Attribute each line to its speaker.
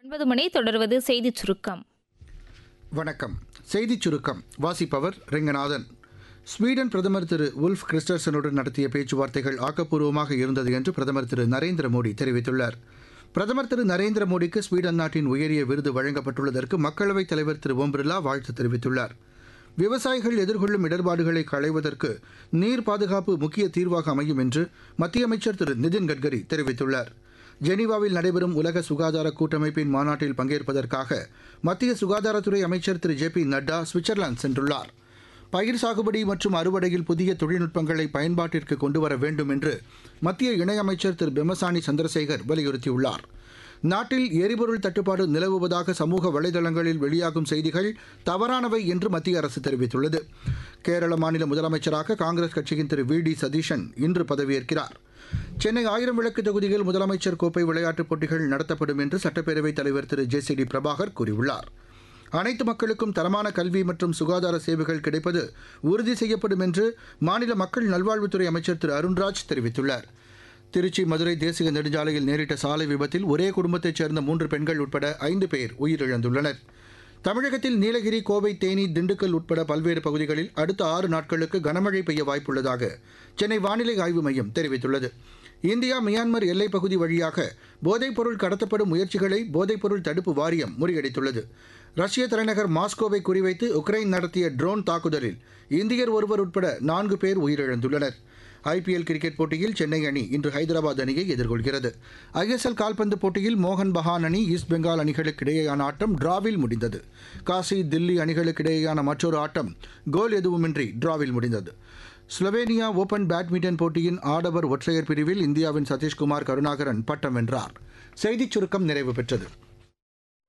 Speaker 1: ஒன்பது மணி தொடர்வது செய்திச் சுருக்கம்
Speaker 2: வணக்கம் செய்திச் சுருக்கம் வாசிப்பவர் ரெங்கநாதன் ஸ்வீடன் பிரதமர் திரு உல்ஃப் கிறிஸ்டர்சனுடன் நடத்திய பேச்சுவார்த்தைகள் ஆக்கப்பூர்வமாக இருந்தது என்று பிரதமர் திரு நரேந்திர மோடி தெரிவித்துள்ளார் பிரதமர் திரு நரேந்திர மோடிக்கு ஸ்வீடன் நாட்டின் உயரிய விருது வழங்கப்பட்டுள்ளதற்கு மக்களவைத் தலைவர் திரு ஓம் பிர்லா வாழ்த்து தெரிவித்துள்ளார் விவசாயிகள் எதிர்கொள்ளும் இடர்பாடுகளை களைவதற்கு நீர் பாதுகாப்பு முக்கிய தீர்வாக அமையும் என்று மத்திய அமைச்சர் திரு நிதின் கட்கரி தெரிவித்துள்ளார் ஜெனீவாவில் நடைபெறும் உலக சுகாதார கூட்டமைப்பின் மாநாட்டில் பங்கேற்பதற்காக மத்திய சுகாதாரத்துறை அமைச்சர் திரு ஜே பி நட்டா சுவிட்சர்லாந்து சென்றுள்ளார் பயிர் சாகுபடி மற்றும் அறுவடையில் புதிய தொழில்நுட்பங்களை பயன்பாட்டிற்கு கொண்டுவர வேண்டும் என்று மத்திய இணையமைச்சர் திரு பெமசானி சந்திரசேகர் வலியுறுத்தியுள்ளார் நாட்டில் எரிபொருள் தட்டுப்பாடு நிலவுவதாக சமூக வலைதளங்களில் வெளியாகும் செய்திகள் தவறானவை என்று மத்திய அரசு தெரிவித்துள்ளது கேரள மாநில முதலமைச்சராக காங்கிரஸ் கட்சியின் திரு வி டி சதீஷன் இன்று பதவியேற்கிறார் சென்னை ஆயிரம் விளக்கு தொகுதியில் முதலமைச்சர் கோப்பை விளையாட்டுப் போட்டிகள் நடத்தப்படும் என்று சட்டப்பேரவைத் தலைவர் திரு ஜே சி டி பிரபாகர் கூறியுள்ளார் அனைத்து மக்களுக்கும் தரமான கல்வி மற்றும் சுகாதார சேவைகள் கிடைப்பது உறுதி செய்யப்படும் என்று மாநில மக்கள் நல்வாழ்வுத்துறை அமைச்சர் திரு அருண்ராஜ் தெரிவித்துள்ளார் திருச்சி மதுரை தேசிய நெடுஞ்சாலையில் நேரிட்ட சாலை விபத்தில் ஒரே குடும்பத்தைச் சேர்ந்த மூன்று பெண்கள் உட்பட ஐந்து பேர் உயிரிழந்துள்ளனர் தமிழகத்தில் நீலகிரி கோவை தேனி திண்டுக்கல் உட்பட பல்வேறு பகுதிகளில் அடுத்த ஆறு நாட்களுக்கு கனமழை பெய்ய வாய்ப்புள்ளதாக சென்னை வானிலை ஆய்வு மையம் தெரிவித்துள்ளது இந்தியா மியான்மர் எல்லைப் பகுதி வழியாக போதைப்பொருள் கடத்தப்படும் முயற்சிகளை போதைப்பொருள் தடுப்பு வாரியம் முறியடித்துள்ளது ரஷ்ய தலைநகர் மாஸ்கோவை குறிவைத்து உக்ரைன் நடத்திய ட்ரோன் தாக்குதலில் இந்தியர் ஒருவர் உட்பட நான்கு பேர் உயிரிழந்துள்ளனர் ஐபிஎல் கிரிக்கெட் போட்டியில் சென்னை அணி இன்று ஹைதராபாத் அணியை எதிர்கொள்கிறது ஐஎஸ்எல் கால்பந்து போட்டியில் மோகன் பகான் அணி ஈஸ்ட் பெங்கால் அணிகளுக்கு இடையேயான ஆட்டம் டிராவில் முடிந்தது காசி தில்லி அணிகளுக்கு இடையேயான மற்றொரு ஆட்டம் கோல் எதுவுமின்றி டிராவில் முடிந்தது ஸ்லோவேனியா ஓபன் பேட்மிண்டன் போட்டியின் ஆடவர் ஒற்றையர் பிரிவில் இந்தியாவின் சதீஷ்குமார் கருணாகரன் பட்டம் வென்றார் செய்திச் சுருக்கம் நிறைவு பெற்றது